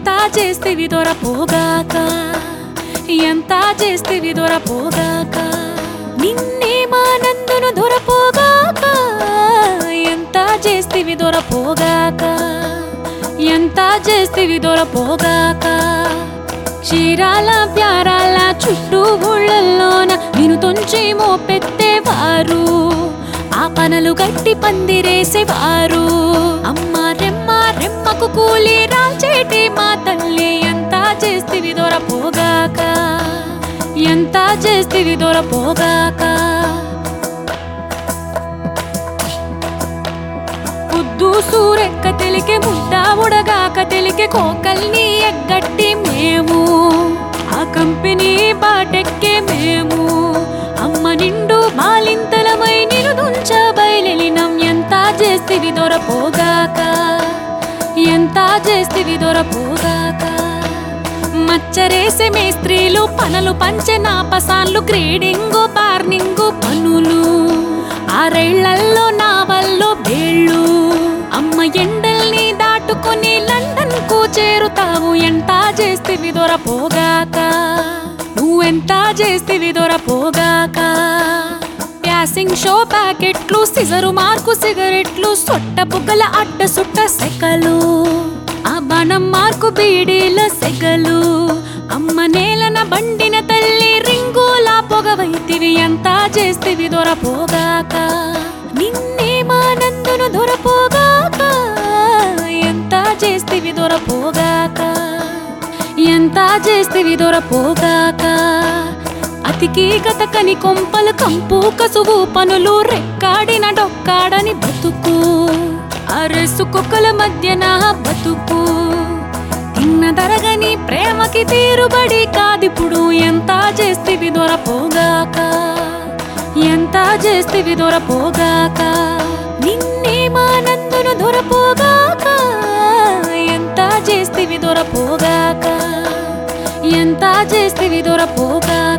ఎంత చేస్తేవి దొరపోగాక ఎంత చేస్తేవి దొరపోగాక నిన్నే మానందును దొరపోగాక ఎంత చేస్తేవి దొరపోగాక ఎంత చేస్తేవి దొరపోగాక క్షీరాల ప్యారాల చుట్టూ ఊళ్ళల్లోన నిన్ను తొంచి మోపెత్తేవారు ఆ పనలు గట్టి పందిరేసేవారు అమ్మ రెమ్మ రెమ్మకు కూలి రాల్చేటి మా తల్లి ఎంత చేస్తివి దొరపోగాక ఎంత చేస్తివి దొరపోగాక పొద్దు సూరెక్క తెలికే ముద్ద ఉడగాక తెలికే కోకల్ని ఎగ్గట్టి మేము ఆ కంపెనీ బాటెక్కే మేము అమ్మ నిండు బాలింతలమై నిలుదుంచ బయలెలినం ఎంత చేస్తివి దొరపోగాక ఎంత చేస్తివి దొరపోగాక మచ్చరేసే మేస్త్రీలు పనులు పంచె నాపసాన్లు క్రీడింగు పార్నింగు పనులు ఆరేళ్లల్లో నావల్లో బేళ్ళు అమ్మ ఎండల్ని దాటుకొని లండన్ కు చేరుతావు ఎంత చేస్తేవి దొరపోగాక నువ్వెంత చేస్తేవి దొరపోగాక ప్యాసింగ్ షో ప్యాకెట్లు సిజరు మార్కు సిగరెట్లు సొట్ట బుగ్గల అడ్డ సుట్ట సెకలు ఆ బాణం మార్కు బీడీల సెగలు అమ్మ నేలన బండిన తల్లి రింగులా పొగవైతివి ఎంత చేస్తేవి దొరపోగాక నిన్నే మానందును దొరపోగాక ఎంత చేస్తేవి దొరపోగాక ఎంత చేస్తేవి దొరపోగాక అతికి గతకని కొంపలు కంపు కసువు పనులు రెక్కాడిన డొక్కాడని బతుకు అరసు కుక్కల మధ్య నా బతుకు తిన్న దరగని ప్రేమకి తీరుబడి కాదిప్పుడు ఎంత చేస్తేవి దొరపోగాక ఎంత చేస్తేవి దొరపోగాక నిన్నే మానందును దొరపోగాక ఎంత చేస్తేవి దొరపోగాక ఎంత చేస్తేవి దొరపోగాక